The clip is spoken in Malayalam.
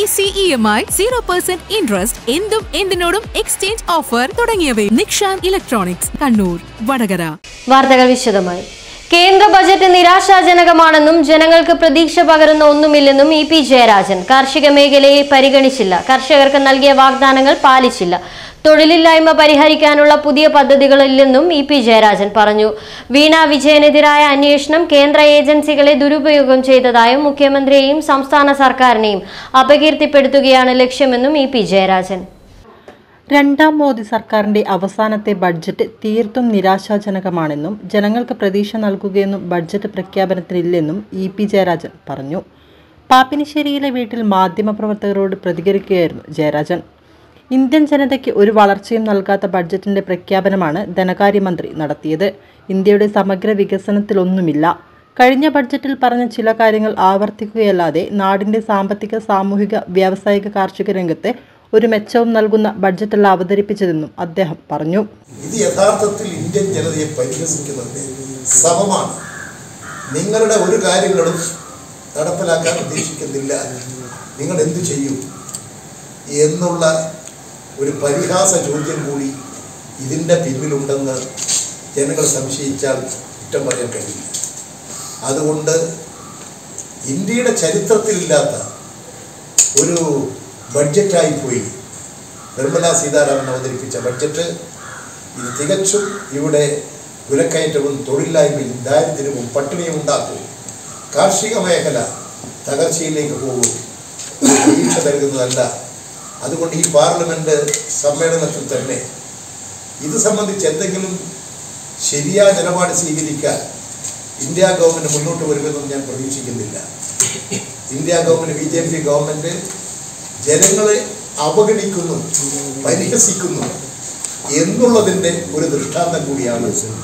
easy E M I zero percent interest എന്തും എന്തിനോടും എക്സ്ചേഞ്ച് ഓഫർ തുടങ്ങിയവയും നിക്ഷാൻ ഇലക്ട്രോണിക്സ് കണ്ണൂർ വടകര വാർത്തകൾ വിശദമായി കേന്ദ്ര ബജറ്റ് നിരാശാജനകമാണെന്നും ജനങ്ങൾക്ക് പ്രതീക്ഷ പകരുന്ന ഒന്നുമില്ലെന്നും ഇ പി ജയരാജൻ കാർഷിക മേഖലയെ പരിഗണിച്ചില്ല കർഷകർക്ക് നൽകിയ വാഗ്ദാനങ്ങൾ പാലിച്ചില്ല തൊഴിലില്ലായ്മ പരിഹരിക്കാനുള്ള പുതിയ പദ്ധതികളില്ലെന്നും ഇ പി ജയരാജൻ പറഞ്ഞു വീണ വിജയനെതിരായ അന്വേഷണം കേന്ദ്ര ഏജൻസികളെ ദുരുപയോഗം ചെയ്തതായും മുഖ്യമന്ത്രിയെയും സംസ്ഥാന സർക്കാരിനെയും അപകീർത്തിപ്പെടുത്തുകയാണ് ലക്ഷ്യമെന്നും ഇ പി ജയരാജൻ രണ്ടാം മോദി സർക്കാരിന്റെ അവസാനത്തെ ബഡ്ജറ്റ് തീർത്തും നിരാശാജനകമാണെന്നും ജനങ്ങൾക്ക് പ്രതീക്ഷ നൽകുകയെന്നും ബഡ്ജറ്റ് പ്രഖ്യാപനത്തിനില്ലെന്നും ഇ പി ജയരാജൻ പറഞ്ഞു പാപ്പിനിശ്ശേരിയിലെ വീട്ടിൽ മാധ്യമപ്രവർത്തകരോട് പ്രതികരിക്കുകയായിരുന്നു ജയരാജൻ ഇന്ത്യൻ ജനതയ്ക്ക് ഒരു വളർച്ചയും നൽകാത്ത ബഡ്ജറ്റിന്റെ പ്രഖ്യാപനമാണ് ധനകാര്യമന്ത്രി നടത്തിയത് ഇന്ത്യയുടെ സമഗ്ര വികസനത്തിലൊന്നുമില്ല കഴിഞ്ഞ ബഡ്ജറ്റിൽ പറഞ്ഞ ചില കാര്യങ്ങൾ ആവർത്തിക്കുകയല്ലാതെ നാടിന്റെ സാമ്പത്തിക സാമൂഹിക വ്യാവസായിക കാർഷിക രംഗത്തെ ഒരു മെച്ചവും നൽകുന്ന ബഡ്ജറ്റല്ല അവതരിപ്പിച്ചതെന്നും അദ്ദേഹം പറഞ്ഞു ഇത് യഥാർത്ഥത്തിൽ ഇന്ത്യൻ ജനതയെ പരിഹസിക്കുന്നതിന് സമമാണ് നിങ്ങളുടെ ഒരു കാര്യങ്ങളും നടപ്പിലാക്കാൻ ഉദ്ദേശിക്കുന്നില്ല നിങ്ങൾ എന്തു ചെയ്യും എന്നുള്ള ഒരു പരിഹാസ ചോദ്യം കൂടി ഇതിൻ്റെ പിന്നിലുണ്ടെന്ന് ജനങ്ങൾ സംശയിച്ചാൽ കുറ്റം പറയാൻ കഴിയില്ല അതുകൊണ്ട് ഇന്ത്യയുടെ ചരിത്രത്തിലില്ലാത്ത ഒരു ബഡ്ജറ്റായി പോയി നിർമ്മലാ സീതാരാമൻ അവതരിപ്പിച്ച ബഡ്ജറ്റ് ഇത് തികച്ചും ഇവിടെ വിലക്കയറ്റവും തൊഴിലില്ലായ്മയും ദാരിദ്ര്യവും പട്ടിണിയും ഉണ്ടാക്കും കാർഷിക മേഖല തകർച്ചയിലേക്ക് പോകും ഇത് പ്രതീക്ഷ നൽകുന്നതല്ല അതുകൊണ്ട് ഈ പാർലമെന്റ് സമ്മേളനത്തിൽ തന്നെ ഇത് സംബന്ധിച്ച് എന്തെങ്കിലും ശരിയായ നിലപാട് സ്വീകരിക്കാൻ ഇന്ത്യ ഗവൺമെന്റ് മുന്നോട്ട് വരുമെന്നും ഞാൻ പ്രതീക്ഷിക്കുന്നില്ല India government B J P government ജനങ്ങളെ അവഗണിക്കുന്നു പരിഹസിക്കുന്നു എന്നുള്ളതിൻ്റെ ഒരു ദൃഷ്ടാന്തം കൂടിയാണ്